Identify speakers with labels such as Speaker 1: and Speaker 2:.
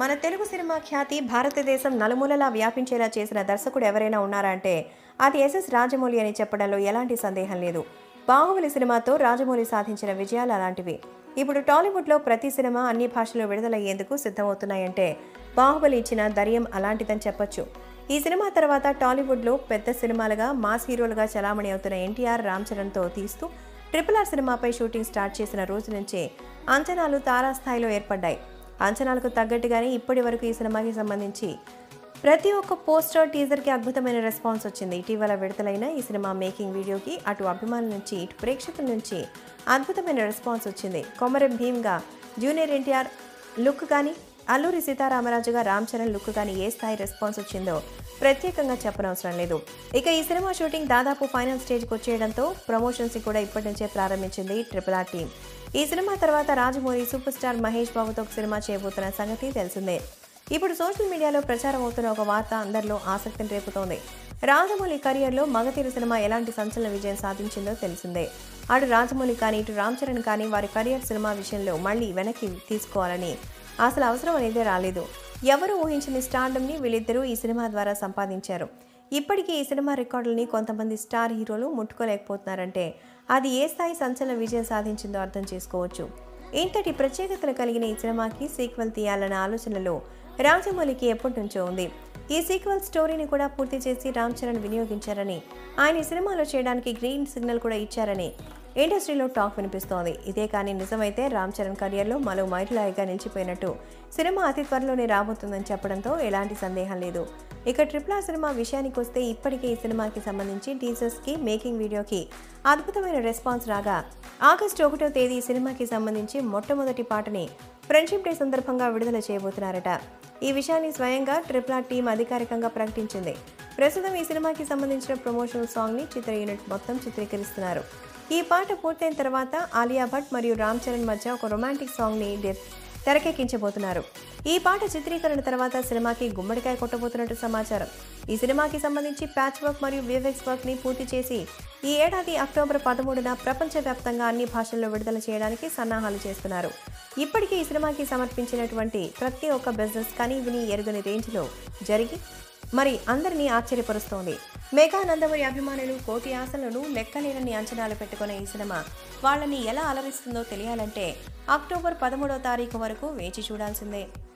Speaker 1: మన తెలుగు సినిమా ఖ్యాతి భారతదేశం నలుమూలలా వ్యాపించేలా చేసిన దర్శకుడు ఎవరైనా ఉన్నారా అంటే అది ఎస్ఎస్ రాజమౌళి అని చెప్పడంలో ఎలాంటి సందేహం లేదు బాహుబలి సినిమాతో రాజమౌళి సాధించిన విజయాలు అలాంటివి ఇప్పుడు టాలీవుడ్లో ప్రతి సినిమా అన్ని భాషల్లో విడుదలయ్యేందుకు సిద్ధమవుతున్నాయంటే బాహుబలి ఇచ్చిన ధైర్యం అలాంటిదని చెప్పొచ్చు ఈ సినిమా తర్వాత టాలీవుడ్లో పెద్ద సినిమాలుగా మాస్ హీరోలుగా చలామణి అవుతున్న ఎన్టీఆర్ రామ్ చరణ్తో తీస్తూ ట్రిపుల్ ఆర్ సినిమాపై షూటింగ్ స్టార్ట్ చేసిన రోజు నుంచే అంచనాలు తారాస్థాయిలో ఏర్పడ్డాయి అంచనాలకు తగ్గట్టుగానే ఇప్పటి వరకు ఈ సినిమాకి సంబంధించి ప్రతి ఒక్క పోస్టర్ టీజర్కి అద్భుతమైన రెస్పాన్స్ వచ్చింది ఇటీవల విడుదలైన ఈ సినిమా మేకింగ్ వీడియోకి అటు అభిమానుల నుంచి ఇటు ప్రేక్షకుల నుంచి అద్భుతమైన రెస్పాన్స్ వచ్చింది కొమరం భీమ్గా జూనియర్ ఎన్టీఆర్ లుక్ కానీ అల్లూరి సీతారామరాజుగా రామ్ చరణ్ లుక్ కానీ ఏ స్థాయి రెస్పాన్స్ వచ్చిందో ప్రత్యేకంగా చెప్పనవసరం లేదు ఇక ఈ సినిమా షూటింగ్ దాదాపు ఫైనల్ స్టేజ్కి వచ్చేయడంతో ప్రమోషన్స్ కూడా ఇప్పటి నుంచే ప్రారంభించింది ట్రిపుల్ ఆర్ టీం ఈ సినిమా తర్వాత రాజమౌళి సూపర్ స్టార్ మహేష్ బాబుతో ఒక సినిమా చేయబోతున్న సంగతి తెలిసిందే ఇప్పుడు సోషల్ మీడియాలో ప్రచారం అవుతున్న ఒక వార్త అందరిలో ఆసక్తిని రేపుతోంది రాజమౌళి కెరియర్లో మగతీరు సినిమా ఎలాంటి సంచలన విజయం సాధించిందో తెలిసిందే అటు రాజమౌళి కానీ ఇటు రామ్ చరణ్ కానీ వారి కెరియర్ సినిమా విషయంలో మళ్ళీ వెనక్కి తీసుకోవాలని అసలు అవసరం అనేదే రాలేదు ఎవరు ఊహించని స్టార్డమ్ని వీళ్ళిద్దరూ ఈ సినిమా ద్వారా సంపాదించారు ఇప్పటికీ ఈ సినిమా రికార్డుల్ని కొంతమంది స్టార్ హీరోలు ముట్టుకోలేకపోతున్నారంటే అది ఏ స్థాయి సంచలన విజయం సాధించిందో అర్థం చేసుకోవచ్చు ఇంతటి ప్రత్యేకతలు కలిగిన ఈ సినిమాకి సీక్వెల్ తీయాలన్న ఆలోచనలో రాజమౌళికి ఎప్పటి నుంచో ఉంది ఈ సీక్వెల్ స్టోరీని కూడా పూర్తి చేసి రామ్ చరణ్ వినియోగించారని ఆయన ఈ సినిమాలో చేయడానికి గ్రీన్ సిగ్నల్ కూడా ఇచ్చారని ఇండస్ట్రీలో టాక్ వినిపిస్తోంది ఇదే కానీ నిజమైతే రామ్ చరణ్ కెరియర్లో మరో మైలురాయిగా నిలిచిపోయినట్టు సినిమా అతి త్వరలోనే రాబోతుందని చెప్పడంతో ఎలాంటి సందేహం లేదు ఇక ట్రిపుల్ ఆర్ సినిమా విషయానికి వస్తే ఇప్పటికే ఈ సినిమాకి సంబంధించి టీజర్స్కి మేకింగ్ వీడియోకి అద్భుతమైన రెస్పాన్స్ రాగా ఆగస్టు ఒకటో తేదీ ఈ సినిమాకి సంబంధించి మొట్టమొదటి పాటని ఫ్రెండ్షిప్ డే సందర్భంగా విడుదల చేయబోతున్నారట ఈ విషయాన్ని స్వయంగా ట్రిపుల్ ఆర్ టీం అధికారికంగా ప్రకటించింది ప్రస్తుతం ఈ సినిమాకి సంబంధించిన ప్రమోషనల్ సాంగ్ని చిత్ర యూనిట్ మొత్తం చిత్రీకరిస్తున్నారు ఈ పాట పూర్తయిన తర్వాత ఆలియా భట్ మరియు రామ్ చరణ్ మధ్య ఒక రొమాంటిక్ సాంగ్ని డి- తెరకెక్కించబోతున్నారు ఈ పాట చిత్రీకరణ తర్వాత సినిమాకి గుమ్మడికాయ కొట్టబోతున్నట్టు సమాచారం ఈ సినిమాకి సంబంధించి ప్యాచ్ వర్క్ మరియు విఎఫ్ఎక్స్ వర్క్ ని పూర్తి చేసి ఈ ఏడాది అక్టోబర్ పదమూడున ప్రపంచవ్యాప్తంగా అన్ని భాషల్లో విడుదల చేయడానికి సన్నాహాలు చేస్తున్నారు ఇప్పటికీ ఈ సినిమాకి సమర్పించినటువంటి ప్రతి ఒక్క బిజినెస్ కని విని ఎరుగని రేంజ్లో జరిగి మరి అందరినీ ఆశ్చర్యపరుస్తోంది మెగా నందమూరి అభిమానులు కోటి ఆశలను లెక్కలేనని అంచనాలు పెట్టుకున్న ఈ సినిమా వాళ్ళని ఎలా అలరిస్తుందో తెలియాలంటే అక్టోబర్ పదమూడవ తారీఖు వరకు వేచి చూడాల్సిందే